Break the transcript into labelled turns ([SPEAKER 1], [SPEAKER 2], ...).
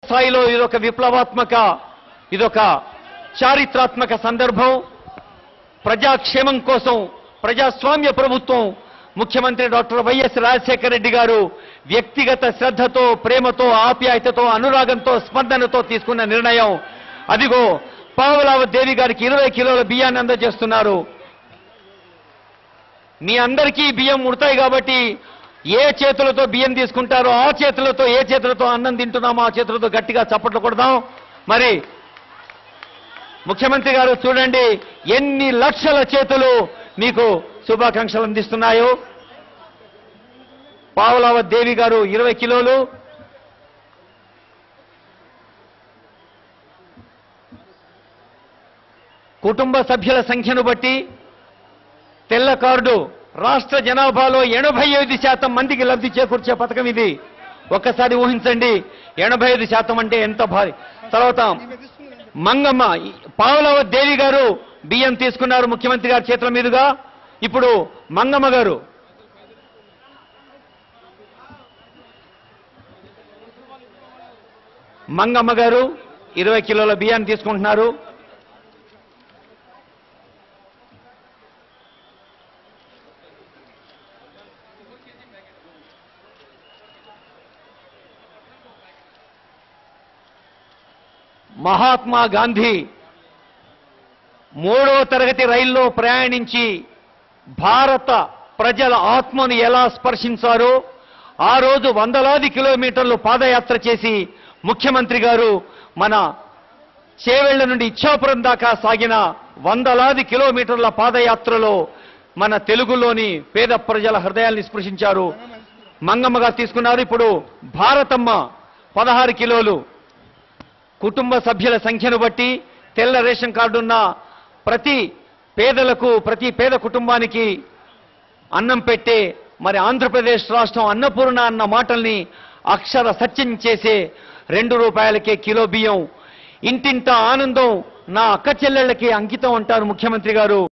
[SPEAKER 1] స్థాయిలో ఇదొక విప్లవాత్మక ఇదొక చారిత్రాత్మక సందర్భం ప్రజాక్షేమం కోసం ప్రజాస్వామ్య ప్రభుత్వం ముఖ్యమంత్రి డాక్టర్ వైఎస్ రాజశేఖర రెడ్డి గారు వ్యక్తిగత శ్రద్ధతో ప్రేమతో ఆప్యాయతతో అనురాగంతో స్పందనతో తీసుకున్న నిర్ణయం అదిగో పావలావ దేవి గారికి ఇరవై కిలోల బియ్యాన్ని అందజేస్తున్నారు మీ అందరికీ బియ్యం ఉడతాయి కాబట్టి ఏ చేతులతో బియ్యం తీసుకుంటారో ఆ చేతులతో ఏ చేతులతో అన్నం తింటున్నామో ఆ చేతులతో గట్టిగా చప్పట్లు కొడదాం మరి ముఖ్యమంత్రి గారు చూడండి ఎన్ని లక్షల చేతులు మీకు శుభాకాంక్షలు అందిస్తున్నాయో పావులావ దేవి గారు ఇరవై కిలోలు కుటుంబ సభ్యుల సంఖ్యను బట్టి తెల్ల కార్డు రాష్ట్ర జనాభాలో ఎనభై ఐదు శాతం మందికి లబ్ధి చేకూర్చే పథకం ఇది ఒక్కసారి ఊహించండి ఎనభై ఐదు శాతం అంటే ఎంత భారీ తర్వాత మంగమ్మ పావులవ దేవి గారు బియ్యం తీసుకున్నారు ముఖ్యమంత్రి గారి చేతుల మీదుగా ఇప్పుడు మంగమ్మ గారు మంగమ్మ గారు ఇరవై కిలోల బియ్యాన్ని తీసుకుంటున్నారు మహాత్మా గాంధీ మూడో తరగతి రైల్లో ప్రయాణించి భారత ప్రజల ఆత్మను ఎలా స్పర్శించారో ఆ రోజు వందలాది కిలోమీటర్లు పాదయాత్ర చేసి ముఖ్యమంత్రి గారు మన చేవెళ్ల నుండి ఇచ్చాపురం దాకా సాగిన వందలాది కిలోమీటర్ల పాదయాత్రలో మన తెలుగులోని పేద ప్రజల హృదయాల్ని స్పృశించారు మంగమ్మగా తీసుకున్నారు ఇప్పుడు భారతమ్మ పదహారు కిలోలు కుటుంబ సభ్యుల సంఖ్యను బట్టి తెల్ల రేషన్ కార్డు ఉన్న ప్రతి పేదలకు ప్రతి పేద కుటుంబానికి అన్నం పెట్టే మరి ఆంధ్రప్రదేశ్ రాష్ట్రం అన్నపూర్ణ అన్న మాటల్ని అక్షర సత్యం చేసే రెండు రూపాయలకే కిలో బియ్యం ఇంటింట ఆనందం నా అక్క చెల్లెళ్ళకి అంకితం అంటారు ముఖ్యమంత్రి గారు